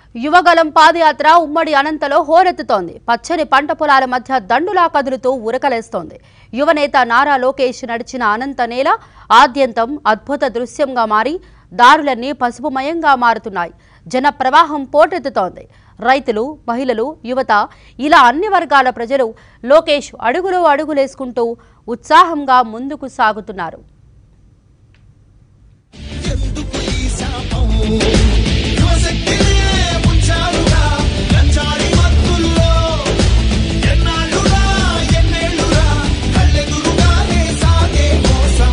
యువగలం పాదయాత్ర ఉమ్మడి అనంతలో హోరెత్తుతోంది పచ్చని పంట పొలాల మధ్య దండులా కదులుతూ ఉరకలేస్తోంది యువనేత నారా లోకేష్ నడిచిన అనంత నేల ఆద్యంతం అద్భుత దృశ్యంగా మారి దారులన్నీ పసుపుమయంగా మారుతున్నాయి జన ప్రవాహం పోటెత్తుతోంది రైతులు మహిళలు యువత ఇలా అన్ని వర్గాల ప్రజలు లోకేష్ అడుగులో అడుగులేసుకుంటూ ఉత్సాహంగా ముందుకు సాగుతున్నారు ఎందుకు ఈ శాపం యువశక్తినే ముంచారుగా గంజాయి మత్తుల్లో ఎన్నాళ్ళురా ఎన్నేళ్ళురా కళ్ళెదురుగానే సాగే మోసం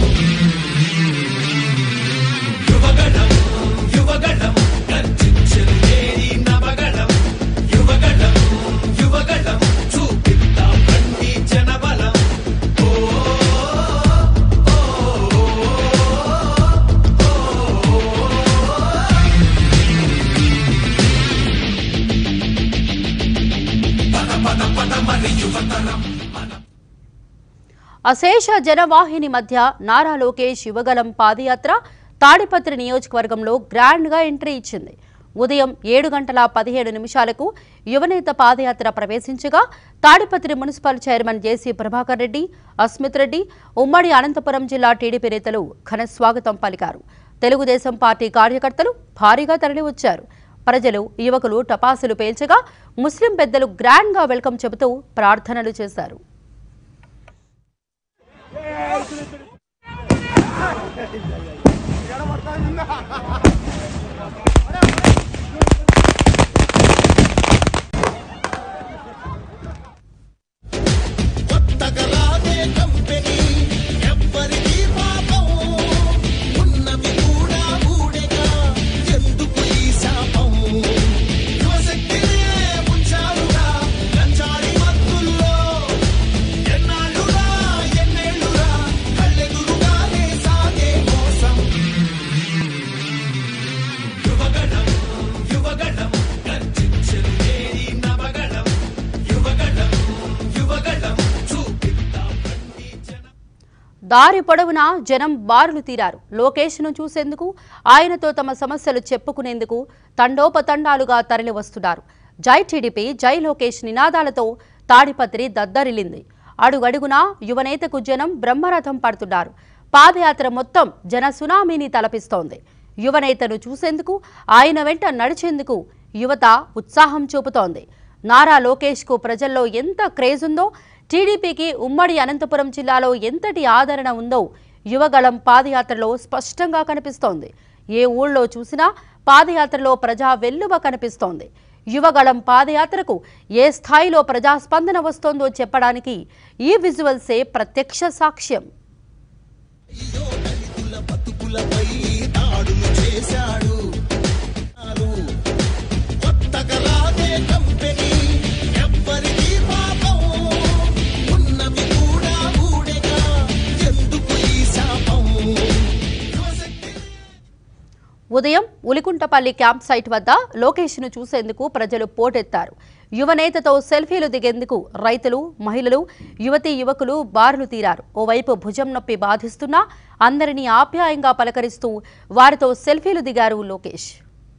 యువగణం యువగణం గర్జించేది నవగణం యువగణం యువగణం చూపిద్దాం బండి జనబలం అశేష జనవాహిని మధ్య నారా లోకేష్ యువగలం పాదయాత్ర తాడిపత్రి నియోజకవర్గంలో గ్రాండ్గా ఎంట్రీ ఇచ్చింది ఉదయం ఏడు గంటల పదిహేడు నిమిషాలకు యువనేత పాదయాత్ర ప్రవేశించగా Tadipatri municipal chairman JC Prabhakar Reddy Asmith Reddy ఉమ్మడి అనంతపురం జిల్లా టీడీపీ నేతలు ఘన స్వాగతం పలికారు తెలుగుదేశం పార్టీ కార్యకర్తలు భారీగా తరలివచ్చారు ప్రజలు యువకులు టపాసులు పేల్చగా ముస్లిం పెద్దలు గ్రాండ్గా వెల్కమ్ చెబుతూ ప్రార్థనలు చేశారు కొత్తగా రాదే కంపెనీ ఎవ్వరికీ పాపం ఉన్నవి కూడా ఊడేగా ఎందుకు ఈ శాపం యువశక్తినే ముంచారుగా గంజాయి మత్తుల్లో ఎన్నాళ్ళురా ఎన్నేళ్ళురా కళ్ళెదురుగానే సాగే మోసం యువగణం యువగణం గర్జించేది నవగణం యువగణం యువగణం చూపిద్దాం బండి జన దారి పొడవునా జనం బారులు తీరారు లోకేష్ను చూసేందుకు ఆయనతో తమ సమస్యలు చెప్పుకునేందుకు తండోపతండాలుగా తరలి వస్తున్నారు జై టీడీపీ జై లోకేష్ నినాదాలతో తాడిపత్రి దద్దరిల్లింది అడుగడుగునా యువనేతకు జనం బ్రహ్మరథం పడుతున్నారు పాదయాత్ర మొత్తం జన సునామీని తలపిస్తోంది యువనేతను చూసేందుకు ఆయన వెంట నడిచేందుకు యువత ఉత్సాహం చూపుతోంది నారా లోకేష్కు ప్రజల్లో ఎంత క్రేజ్ ఉందో టీడీపీకి ఉమ్మడి అనంతపురం జిల్లాలో ఎంతటి ఆదరణ ఉందో యువగళం పాదయాత్రలో స్పష్టంగా కనిపిస్తోంది ఏ ఊళ్ళో చూసినా పాదయాత్రలో ప్రజా వెల్లువ కనిపిస్తోంది యువగళం పాదయాత్రకు ఏ స్థాయిలో ప్రజాస్పందన వస్తోందో చెప్పడానికి ఈ విజువల్సే ప్రత్యక్ష సాక్ష్యం అయ్యో దళితుల బతుకులపై దాడులు చేశాడు చాలు. కొత్తగా రాదే కంపెనీ ఎవ్వరికీ పాపం ఉన్నవి కూడా ఊడేగా ఎందుకు ఈ శాపం యువశక్తి ఉదయం ఉలికుంటపల్లి క్యాంప్ సైట్ వద్ద లోకేష్ను చూసేందుకు ప్రజలు పోటెత్తారు యువనేతతో సెల్ఫీలు దిగేందుకు రైతులు మహిళలు యువతీ యువకులు బారులు తీరారు ఓవైపు భుజం నొప్పి బాధిస్తున్నా అందరినీ ఆప్యాయంగా పలకరిస్తూ వారితో సెల్ఫీలు దిగారు లోకేష్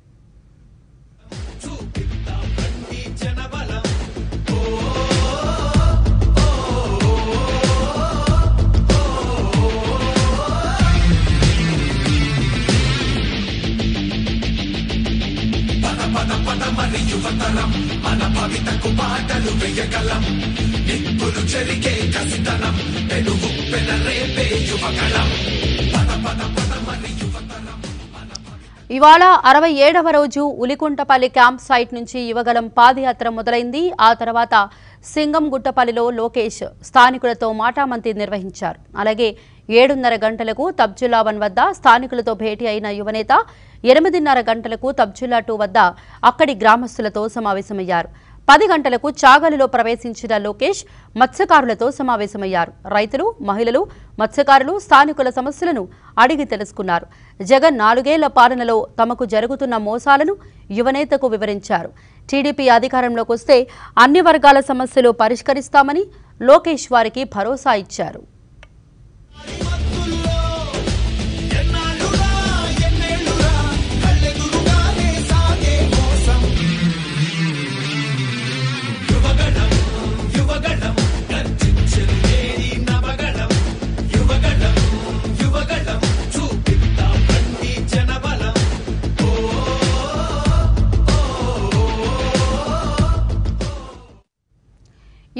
ఇవాళ అరవై ఏడవ రోజు ఉలికుంటపల్లి క్యాంప్ సైట్ నుంచి యువగలం పాదయాత్ర మొదలైంది ఆ తర్వాత సింగంగుట్టపల్లిలో లోకేష్ స్థానికులతో మాటామంతి నిర్వహించారు అలాగే ఏడున్నర గంటలకు తబ్జుల్లా వన్ వద్ద స్థానికులతో భేటీ అయిన యువనేత ఎనిమిదిన్నర గంటలకు తబ్జుల్లా టూ వద్ద అక్కడి గ్రామస్తులతో సమావేశమయ్యారు పది గంటలకు చాగలిలో ప్రవేశించిన లోకేష్ మత్స్యకారులతో సమావేశమయ్యారు రైతులు మహిళలు మత్స్యకారులు స్థానికుల సమస్యలను అడిగి తెలుసుకున్నారు జగన్ నాలుగేళ్ల పాలనలో తమకు జరుగుతున్న మోసాలను యువనేతకు వివరించారు టీడీపీ అధికారంలోకి వస్తే అన్ని వర్గాల సమస్యలు పరిష్కరిస్తామని లోకేష్ వారికి భరోసా ఇచ్చారు మత్తుల్లో ఎన్నాళ్ళురా ఎన్నేళ్ళురా కళ్ళెదురుగానే సాగే మోసం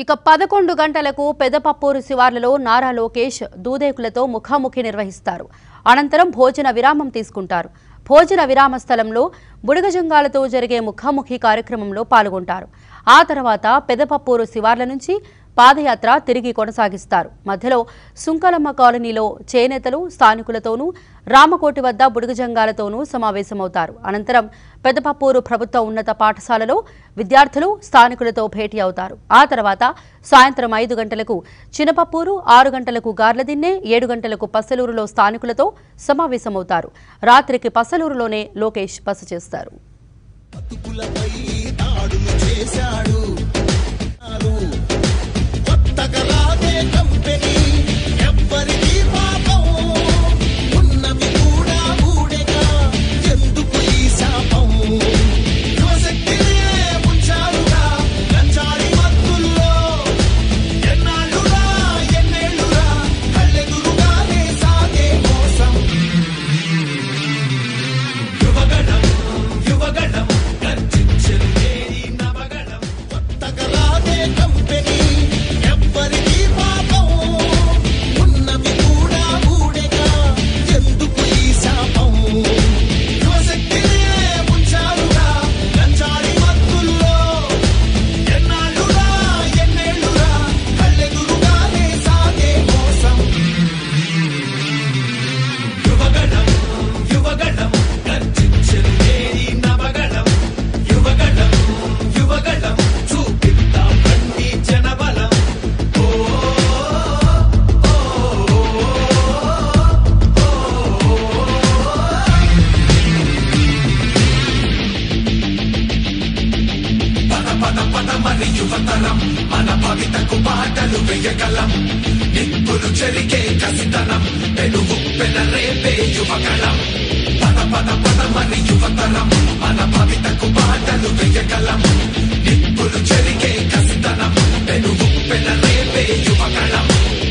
ఇక పదకొండు గంటలకు పెదపప్పూరు శివార్లలో నారా లోకేష్ దూదేకులతో ముఖాముఖి నిర్వహిస్తారు అనంతరం భోజన విరామం తీసుకుంటారు భోజన విరామ స్థలంలో బుడగజంగాలతో జరిగే ముఖాముఖి కార్యక్రమంలో పాల్గొంటారు ఆ తర్వాత పెదపప్పూరు శివార్ల నుంచి పాదయాత్ర తిరిగి కొనసాగిస్తారు మధ్యలో సుంకలమ్మ కాలనీలో చేనేతలు స్థానికులతోనూ రామకోటి వద్ద బుడుగజంగాలతోనూ సమావేశమవుతారు అనంతరం పెదపప్పూరు ప్రభుత్వ ఉన్నత పాఠశాలలో విద్యార్థులు స్థానికులతో భేటీ అవుతారు ఆ తర్వాత సాయంత్రం ఐదు గంటలకు చినపప్పూరు ఆరు గంటలకు గార్లదిన్నె ఏడు గంటలకు పసలూరులో స్థానికులతో సమావేశమవుతారు రాత్రికి పసలూరులోనే లోకేష్ బస చేస్తారు బతుకులపై దాడులు చేశాడు నాలు కొత్తగా రాదే కంపెనీ ఎవ్వరికీ పాపం ఉన్నవి కూడా ఊడెగా ఎందుకు ఈ శాపం యువశక్తినే ఉంచారుగా గంజాయి మత్తుల్లో ఎన్నాళ్ళురా ఎన్నేళ్ళురా కళ్ళెదురుగానే సాగే మోసం యువగణం యువగణం గర్జించెను ఏరి నవగణం కొత్తగా రాదే కంపెనీ ఎవ్వరికీ పాపం ఉన్నవి కూడా ఊడెగా ఎందుకు ఈ శాపం యువశక్తినే ఉంచారుగా గంజాయి మత్తుల్లో ఎన్నాళ్ళురా ఎన్నేళ్ళురా కళ్ళెదురుగానే సాగే మోసం యువగణం యువగణం గర్జించెను ఏరి నవగణం యువగణం యువగణం చూపిద్దాం బండి జనబలం పద పద పద మరి యువతరం మన భవితకు బాటలు వేయగలం నిప్పులు చెరిగే కసితనం పెనుగు పెనరేపే యువగళం పద పద పద మరి యువతరం మన భవితకు బాటలు వేయగలం నిప్పులు చెరిగే కసితనం పెనుగు పెనరేపే యువగళం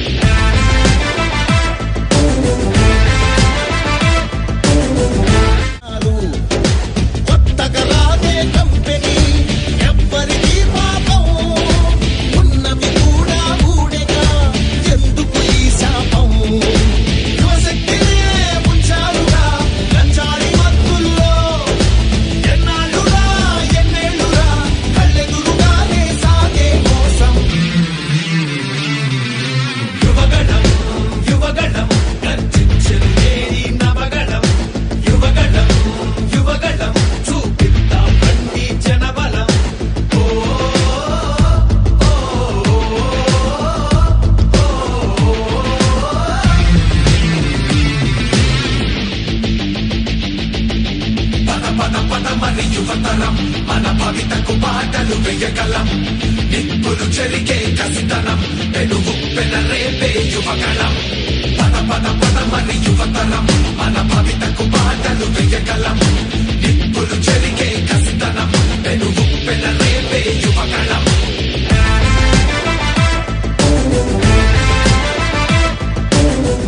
కొత్తగా రాదే కంపెనీ ఎవ్వరికీ పాపం ఉన్నవి కూడా ఊడెగా ఎందుకు ఈ శాపం యువశక్తినే ఉంచారుగా గంజాయి మత్తుల్లో ఎన్నాళ్ళురా ఎన్నేళ్ళురా కళ్ళెదురుగానే సాగే మోసం యువగణం యువగణం గర్జించెను ఏరి నవగణం యువగణం యువగణం చూపిద్దాం బండి జనబలం పద పద పద మరి యువతరం మన భవితకు బాటలు వేయగలం నిప్పులు చెరిగే కసితనం పెనుగు పెనరేపే యువగళం పద పద పద మరి యువతరం